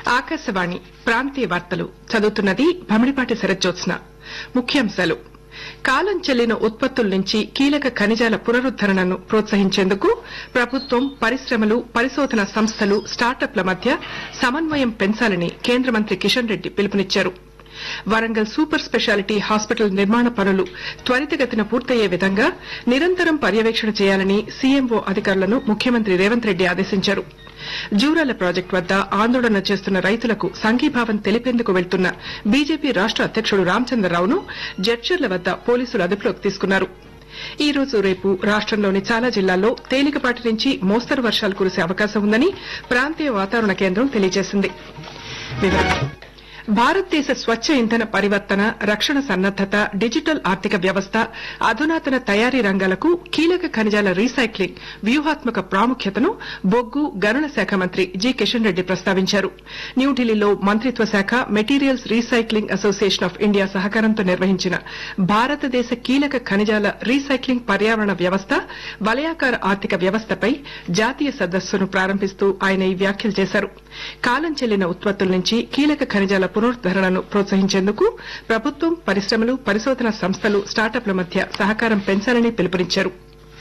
ఆకాశవాణి ప్రాంతీయ వార్తలు చదువుతున్నది భమిడిపాటి శరజ్జోత్స్న ముఖ్యాంశాలు కాలం చెల్లిన ఉత్పత్తుల నుంచి కీలక ఖనిజాల పునరుద్దరణను ప్రోత్సహించేందుకు ప్రభుత్వం పరిశ్రమలు పరిశోధన సంస్థలు స్టార్టప్ల మధ్య సమన్వయం పెంచాలని కేంద్ర మంత్రి కిషన్ రెడ్డి పిలుపునిచ్చారు వరంగల్ సూపర్ స్పెషాలిటీ హాస్పిటల్ నిర్మాణ పనులు త్వరితగతిన పూర్తయ్యే విధంగా నిరంతరం పర్యవేక్షణ చేయాలని సీఎంఓ అధికారులను ముఖ్యమంత్రి రేవంత్ రెడ్డి ఆదేశించారు జూరాల ప్రాజెక్టు వద్ద ఆందోళన చేస్తున్న రైతులకు సంఘీభావం తెలిపేందుకు వెళ్తున్న బీజేపీ రాష్ట అధ్యకుడు రామచంద్రరావును జడ్చర్ల వద్ద పోలీసులు అదుపులోకి తీసుకున్నారు ఈ రోజు రేపు రాష్టంలోని చాలా జిల్లాల్లో తేలికపాటి నుంచి మోస్తరు వర్షాలు కురిసే అవకాశం ఉందని ప్రాంతీయ వాతావరణ కేంద్రం తెలియజేసింది వివరాలు భారతదేశ స్వచ్ఛ ఇంధన పరివర్తన రక్షణ సన్నద్దత డిజిటల్ ఆర్థిక వ్యవస్థ అధునాతన తయారీ రంగాలకు కీలక ఖనిజాల రీసైక్లింగ్ వ్యూహాత్మక ప్రాముఖ్యతను బొగ్గు గనుల శాఖ మంత్రి జి కిషన్ రెడ్డి ప్రస్తావించారు న్యూఢిల్లీలో మంత్రిత్వ శాఖ materials recycling association of India సహకారంతో నిర్వహించిన భారతదేశ కీలక ఖనిజాల రీసైక్లింగ్ పర్యావరణ వ్యవస్థ వలయాకార ఆర్థిక వ్యవస్థపై జాతీయ సదస్సును ప్రారంభిస్తూ ఆయన ఈ వ్యాఖ్యలు చేశారు కాలం చెల్లిన ఉత్పత్తుల నుంచి కీలక ఖనిజాల పునరుద్దరణను ప్రోత్సహించేందుకు ప్రభుత్వం పరిశ్రమలు పరిశోధన సంస్థలు స్టార్టప్ల మధ్య సహకారం పెంచాలని పిలుపునిచ్చారు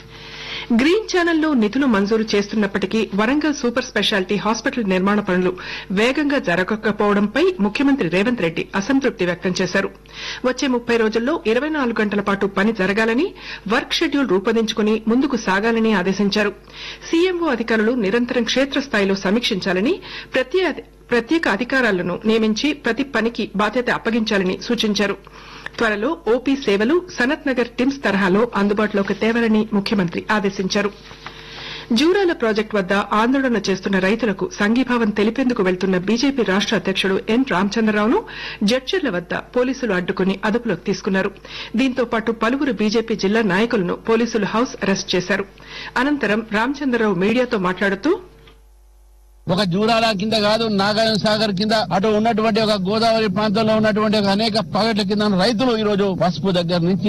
గ్రీన్ ఛానల్లో నిధులు మంజూరు చేస్తున్నప్పటికీ వరంగల్ సూపర్ స్పెషాలిటీ హాస్పిటల్ నిర్మాణ పనులు వేగంగా జరగకపోవడంపై ముఖ్యమంత్రి రేవంత్ రెడ్డి అసంతృప్తి వ్యక్తం చేశారు వచ్చే ముప్పై రోజుల్లో ఇరవై నాలుగు గంటల పాటు పని జరగాలని వర్క్ షెడ్యూల్ రూపొందించుకుని ముందుకు సాగాలని ఆదేశించారు సీఎంఓ అధికారులు నిరంతరం క్షేత్రస్థాయిలో సమీక్షించాలని ప్రత్యేక ప్రత్యేక అధికారాలను నియమించి ప్రతి పనికి బాధ్యత అప్పగించాలని సూచించారు త్వరలో ఓపీ సేవలు సనత్ నగర్ టిమ్స్ తరహాలో అందుబాటులోకి తేవాలని ముఖ్యమంత్రి ఆదేశించారు జూరాల ప్రాజెక్టు వద్ద ఆందోళన చేస్తున్న రైతులకు సంఘీభావం తెలిపేందుకు వెళ్తున్న బీజేపీ రాష్ట అధ్యకుడు ఎన్ రామచంద్రరావును జడ్చర్ల వద్ద పోలీసులు అడ్డుకుని అదుపులోకి తీసుకున్నారు దీంతో పాటు పలువురు బీజేపీ జిల్లా నాయకులను పోలీసులు హౌస్ అరెస్ట్ చేశారు అనంతరం రామచంద్రరావు మీడియాతో మాట్లాడుతూ ఒక జూరాల కింద కాదు నాగార్జున సాగర్ కింద అటు ఉన్నటువంటి ఒక గోదావరి ప్రాంతంలో ఉన్నటువంటి ఒక అనేక ప్రాజెక్టుల కింద రైతులు ఈ రోజు పసుపు దగ్గర నుంచి